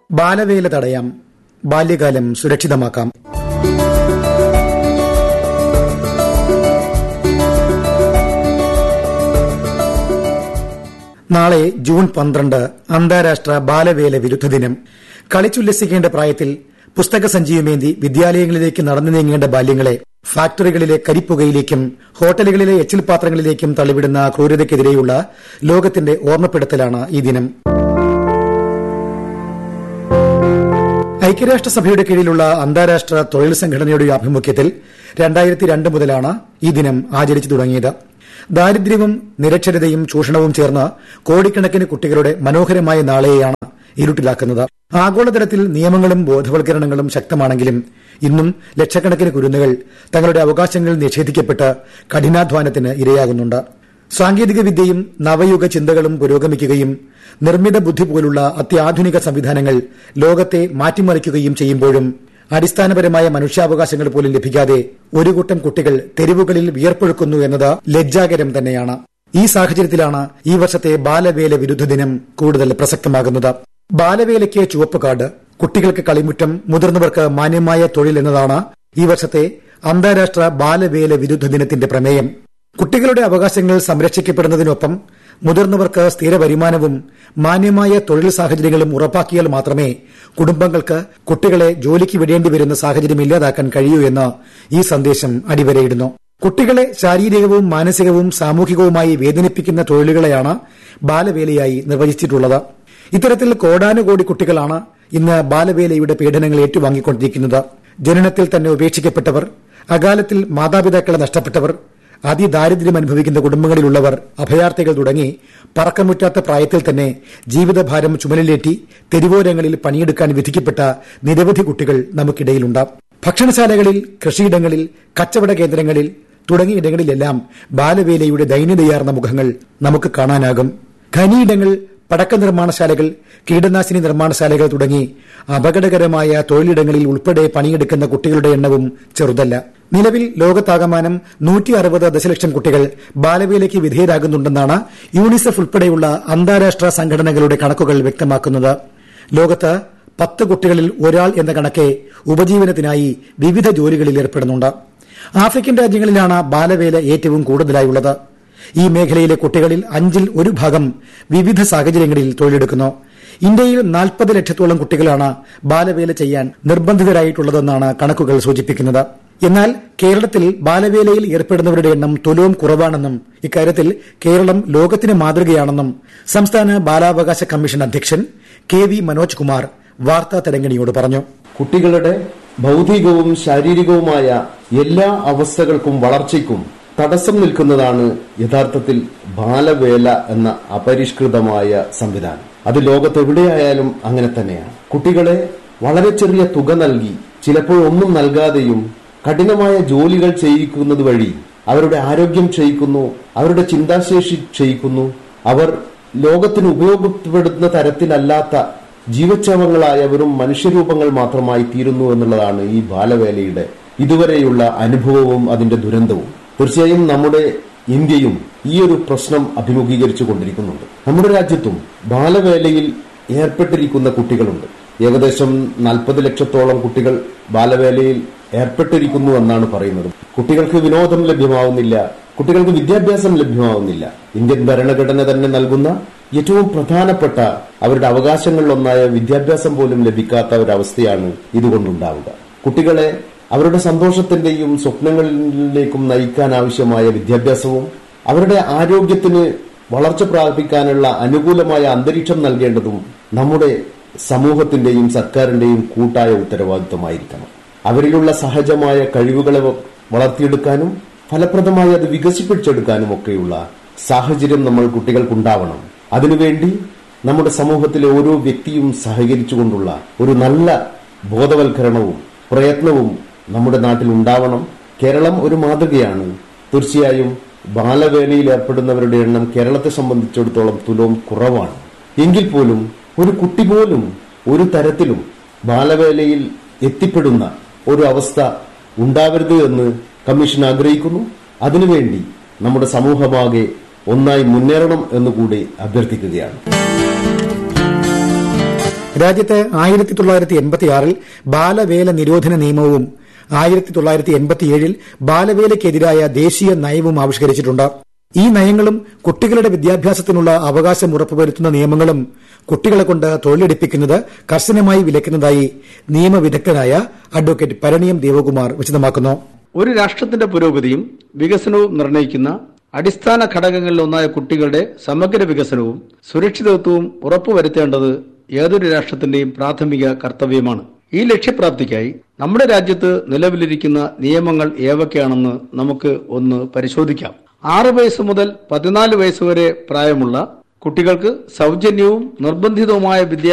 ബാലവേല തടയാം ബാല്യകാലം സുരക്ഷിതമാക്കാം നാളെ ജൂൺ പന്ത്രണ്ട് അന്താരാഷ്ട്ര ബാലവേല വിരുദ്ധ ദിനം കളിച്ചുല്ലസിക്കേണ്ട പ്രായത്തിൽ പുസ്തക സഞ്ചിയുമേന്തി വിദ്യാലയങ്ങളിലേക്ക് നടന്നു നീങ്ങേണ്ട ബാല്യങ്ങളെ ഫാക്ടറികളിലെ കരിപ്പുകയിലേക്കും ഹോട്ടലുകളിലെ എച്ചിൽ പാത്രങ്ങളിലേക്കും തള്ളിവിടുന്ന ക്രൂരതയ്ക്കെതിരെയുള്ള ലോകത്തിന്റെ ഓർമ്മപ്പെടുത്തലാണ് ഈ ദിനം ഐക്യരാഷ്ട്രസഭയുടെ കീഴിലുള്ള അന്താരാഷ്ട്ര തൊഴിൽ സംഘടനയുടെ ആഭിമുഖ്യത്തിൽ രണ്ടായിരത്തി രണ്ട് മുതലാണ് ഈ ദിനം ആചരിച്ചു തുടങ്ങിയത് ദാരിദ്ര്യവും നിരക്ഷരതയും ചൂഷണവും ചേർന്ന് കോടിക്കണക്കിന് കുട്ടികളുടെ മനോഹരമായ നാളെയാണ് ഇരുട്ടിലാക്കുന്നത് ആഗോളതലത്തിൽ നിയമങ്ങളും ബോധവൽക്കരണങ്ങളും ശക്തമാണെങ്കിലും ഇന്നും ലക്ഷക്കണക്കിന് കുരുന്നുകൾ തങ്ങളുടെ അവകാശങ്ങൾ നിഷേധിക്കപ്പെട്ട് കഠിനാധ്വാനത്തിന് ഇരയാകുന്നുണ്ട് സാങ്കേതിക വിദ്യയും നവയുഗ ചിന്തകളും പുരോഗമിക്കുകയും നിർമ്മിത ബുദ്ധി പോലുള്ള അത്യാധുനിക സംവിധാനങ്ങൾ ലോകത്തെ മാറ്റിമറിക്കുകയും ചെയ്യുമ്പോഴും അടിസ്ഥാനപരമായ മനുഷ്യാവകാശങ്ങൾ പോലും ലഭിക്കാതെ ഒരു കൂട്ടം കുട്ടികൾ തെരുവുകളിൽ വിയർപ്പൊഴുക്കുന്നു എന്നത് ലജ്ജാകരം തന്നെയാണ് ഈ സാഹചര്യത്തിലാണ് ഈ വർഷത്തെ ബാലവേല വിരുദ്ധ ദിനം കൂടുതൽ പ്രസക്തമാകുന്നത് ബാലവേലയ്ക്ക് ചുവപ്പ് കാർഡ് കുട്ടികൾക്ക് കളിമുറ്റം മുതിർന്നവർക്ക് മാന്യമായ തൊഴിൽ എന്നതാണ് ഈ വർഷത്തെ അന്താരാഷ്ട്ര ബാലവേല വിരുദ്ധ ദിനത്തിന്റെ പ്രമേയം കുട്ടികളുടെ അവകാശങ്ങൾ സംരക്ഷിക്കപ്പെടുന്നതിനൊപ്പം മുതിർന്നവർക്ക് സ്ഥിര വരുമാനവും മാന്യമായ തൊഴിൽ സാഹചര്യങ്ങളും ഉറപ്പാക്കിയാൽ മാത്രമേ കുടുംബങ്ങൾക്ക് കുട്ടികളെ ജോലിക്ക് വിടേണ്ടി വരുന്ന സാഹചര്യം ഇല്ലാതാക്കാൻ കഴിയൂ എന്ന് ഈ സന്ദേശം അടിവരയിടുന്നു കുട്ടികളെ ശാരീരികവും മാനസികവും സാമൂഹികവുമായി വേദനിപ്പിക്കുന്ന തൊഴിലുകളെയാണ് ബാലവേലയായി നിർവചിച്ചിട്ടുള്ളത് ഇത്തരത്തിൽ കോടാനുകോടി കുട്ടികളാണ് ഇന്ന് ബാലവേലയുടെ പീഡനങ്ങൾ ഏറ്റുവാങ്ങിക്കൊണ്ടിരിക്കുന്നത് ജനനത്തിൽ തന്നെ ഉപേക്ഷിക്കപ്പെട്ടവർ അകാലത്തിൽ മാതാപിതാക്കളെ നഷ്ടപ്പെട്ടവർ അതിദാരിദ്ര്യം അനുഭവിക്കുന്ന കുടുംബങ്ങളിലുള്ളവർ അഭയാർത്ഥികൾ തുടങ്ങി പറക്കമുറ്റാത്ത പ്രായത്തിൽ തന്നെ ജീവിതഭാരം ചുമലിലേറ്റി തെരുവോരങ്ങളിൽ പണിയെടുക്കാൻ വിധിക്കപ്പെട്ട നിരവധി കുട്ടികൾ നമുക്കിടയിലുണ്ട് ഭക്ഷണശാലകളിൽ കൃഷിയിടങ്ങളിൽ കച്ചവട കേന്ദ്രങ്ങളിൽ തുടങ്ങിയിടങ്ങളിലെല്ലാം ബാലവേലയുടെ ദൈന്യതയാർന്ന മുഖങ്ങൾ നമുക്ക് കാണാനാകും ഖനിയിടങ്ങൾ പടക്ക നിർമ്മാണശാലകൾ കീടനാശിനി നിർമ്മാണശാലകൾ തുടങ്ങി അപകടകരമായ തൊഴിലിടങ്ങളിൽ ഉൾപ്പെടെ പണിയെടുക്കുന്ന കുട്ടികളുടെ എണ്ണവും ചെറുതല്ല നിലവിൽ ലോകത്താകമാനം നൂറ്റി അറുപത് ദശലക്ഷം കുട്ടികൾ ബാലവേലയ്ക്ക് വിധേയരാകുന്നുണ്ടെന്നാണ് യൂണിസെഫ് ഉൾപ്പെടെയുള്ള അന്താരാഷ്ട്ര സംഘടനകളുടെ കണക്കുകൾ വ്യക്തമാക്കുന്നത് ലോകത്ത് പത്ത് കുട്ടികളിൽ ഒരാൾ എന്ന കണക്കെ ഉപജീവനത്തിനായി വിവിധ ജോലികളിൽ ഏർപ്പെടുന്നുണ്ട് ആഫ്രിക്കൻ രാജ്യങ്ങളിലാണ് ബാലവേല ഏറ്റവും കൂടുതലായുള്ളത് ഈ മേഖലയിലെ കുട്ടികളിൽ അഞ്ചിൽ ഒരു ഭാഗം വിവിധ സാഹചര്യങ്ങളിൽ തൊഴിലെടുക്കുന്നു ഇന്ത്യയിൽ നാൽപ്പത് ലക്ഷത്തോളം കുട്ടികളാണ് ബാലവേല ചെയ്യാൻ നിർബന്ധിതരായിട്ടുള്ളതെന്നാണ് കണക്കുകൾ സൂചിപ്പിക്കുന്നത് എന്നാൽ കേരളത്തിൽ ബാലവേലയിൽ ഏർപ്പെടുന്നവരുടെ എണ്ണം തുലവും കുറവാണെന്നും ഇക്കാര്യത്തിൽ കേരളം ലോകത്തിന് മാതൃകയാണെന്നും സംസ്ഥാന ബാലാവകാശ കമ്മീഷൻ അധ്യക്ഷൻ കെ വി മനോജ് കുമാർ വാർത്താ തരംഗിണിയോട് പറഞ്ഞു കുട്ടികളുടെ ഭൗതികവും ശാരീരികവുമായ എല്ലാ അവസ്ഥകൾക്കും വളർച്ചയ്ക്കും തടസ്സം നിൽക്കുന്നതാണ് യഥാർത്ഥത്തിൽ ബാലവേല എന്ന അപരിഷ്കൃതമായ സംവിധാനം അത് ലോകത്തെവിടെയായാലും അങ്ങനെ തന്നെയാണ് കുട്ടികളെ വളരെ ചെറിയ തുക നൽകി ചിലപ്പോൾ ഒന്നും നൽകാതെയും കഠിനമായ ജോലികൾ ചെയ്യിക്കുന്നത് വഴി അവരുടെ ആരോഗ്യം ക്ഷയിക്കുന്നു അവരുടെ ചിന്താശേഷി ക്ഷയിക്കുന്നു അവർ ലോകത്തിന് ഉപയോഗപ്പെടുന്ന തരത്തിലല്ലാത്ത ജീവച്ഛവങ്ങളായ വെറും മനുഷ്യരൂപങ്ങൾ മാത്രമായി തീരുന്നു എന്നുള്ളതാണ് ഈ ബാലവേലയുടെ ഇതുവരെയുള്ള അനുഭവവും അതിന്റെ ദുരന്തവും തീർച്ചയായും നമ്മുടെ ഇന്ത്യയും ഈ ഒരു പ്രശ്നം അഭിമുഖീകരിച്ചു കൊണ്ടിരിക്കുന്നുണ്ട് നമ്മുടെ രാജ്യത്തും ബാലവേലയിൽ ഏർപ്പെട്ടിരിക്കുന്ന കുട്ടികളുണ്ട് ഏകദേശം നാൽപ്പത് ലക്ഷത്തോളം കുട്ടികൾ ബാലവേലയിൽ ഏർപ്പെട്ടിരിക്കുന്നു എന്നാണ് പറയുന്നത് കുട്ടികൾക്ക് വിനോദം ലഭ്യമാവുന്നില്ല കുട്ടികൾക്ക് വിദ്യാഭ്യാസം ലഭ്യമാവുന്നില്ല ഇന്ത്യൻ ഭരണഘടന തന്നെ നൽകുന്ന ഏറ്റവും പ്രധാനപ്പെട്ട അവരുടെ അവകാശങ്ങളിലൊന്നായ വിദ്യാഭ്യാസം പോലും ലഭിക്കാത്ത ഒരവസ്ഥയാണ് ഇതുകൊണ്ടുണ്ടാവുക കുട്ടികളെ അവരുടെ സന്തോഷത്തിന്റെയും സ്വപ്നങ്ങളിലേക്കും നയിക്കാൻ ആവശ്യമായ വിദ്യാഭ്യാസവും അവരുടെ ആരോഗ്യത്തിന് വളർച്ച പ്രാപിക്കാനുള്ള അനുകൂലമായ അന്തരീക്ഷം നൽകേണ്ടതും നമ്മുടെ സമൂഹത്തിന്റെയും സർക്കാരിന്റെയും കൂട്ടായ ഉത്തരവാദിത്തമായിരിക്കണം അവരിലുള്ള സഹജമായ കഴിവുകളെ വളർത്തിയെടുക്കാനും ഫലപ്രദമായി അത് വികസിപ്പിച്ചെടുക്കാനും ഒക്കെയുള്ള സാഹചര്യം നമ്മൾ കുട്ടികൾക്കുണ്ടാവണം അതിനുവേണ്ടി നമ്മുടെ സമൂഹത്തിലെ ഓരോ വ്യക്തിയും സഹകരിച്ചുകൊണ്ടുള്ള ഒരു നല്ല ബോധവൽക്കരണവും പ്രയത്നവും നമ്മുടെ നാട്ടിൽ ഉണ്ടാവണം കേരളം ഒരു മാതൃകയാണ് തീർച്ചയായും ബാലവേലയിൽ ഏർപ്പെടുന്നവരുടെ എണ്ണം കേരളത്തെ സംബന്ധിച്ചിടത്തോളം തുലവും കുറവാണ് എങ്കിൽ പോലും ഒരു കുട്ടി പോലും ഒരു തരത്തിലും ബാലവേലയിൽ എത്തിപ്പെടുന്ന ഒരു അവസ്ഥ ഉണ്ടാവരുത് എന്ന് കമ്മീഷൻ ആഗ്രഹിക്കുന്നു അതിനുവേണ്ടി നമ്മുടെ സമൂഹമാകെ ഒന്നായി മുന്നേറണം എന്നുകൂടി അഭ്യർത്ഥിക്കുകയാണ് രാജ്യത്ത് ആയിരത്തി തൊള്ളായിരത്തി എൺപത്തിയാറിൽ ബാലവേല നിരോധന നിയമവും ആയിരത്തി തൊള്ളായിരത്തി എൺപത്തിയേഴിൽ ബാലവേലയ്ക്കെതിരായ ദേശീയ നയവും ആവിഷ്കരിച്ചിട്ടുണ്ട് ഈ നയങ്ങളും കുട്ടികളുടെ വിദ്യാഭ്യാസത്തിനുള്ള അവകാശം ഉറപ്പുവരുത്തുന്ന നിയമങ്ങളും കുട്ടികളെ കൊണ്ട് തൊഴിലെടുപ്പിക്കുന്നത് കർശനമായി വിലക്കുന്നതായി നിയമവിദഗ്ധനായ അഡ്വക്കേറ്റ് പരണിയം ദേവകുമാർ വിശദമാക്കുന്നു ഒരു രാഷ്ട്രത്തിന്റെ പുരോഗതിയും വികസനവും നിർണ്ണയിക്കുന്ന അടിസ്ഥാന ഘടകങ്ങളിലൊന്നായ കുട്ടികളുടെ സമഗ്ര വികസനവും സുരക്ഷിതത്വവും ഉറപ്പുവരുത്തേണ്ടത് ഏതൊരു രാഷ്ട്രത്തിന്റെയും പ്രാഥമിക കർത്തവ്യമാണ് ഈ ലക്ഷ്യപ്രാപ്തിക്കായി നമ്മുടെ രാജ്യത്ത് നിലവിലിരിക്കുന്ന നിയമങ്ങൾ ഏതൊക്കെയാണെന്ന് നമുക്ക് ഒന്ന് പരിശോധിക്കാം ആറ് വയസ്സ് മുതൽ പതിനാല് വയസ്സ് വരെ പ്രായമുള്ള കുട്ടികൾക്ക് സൗജന്യവും നിർബന്ധിതവുമായ വിദ്യാഭ്യാസം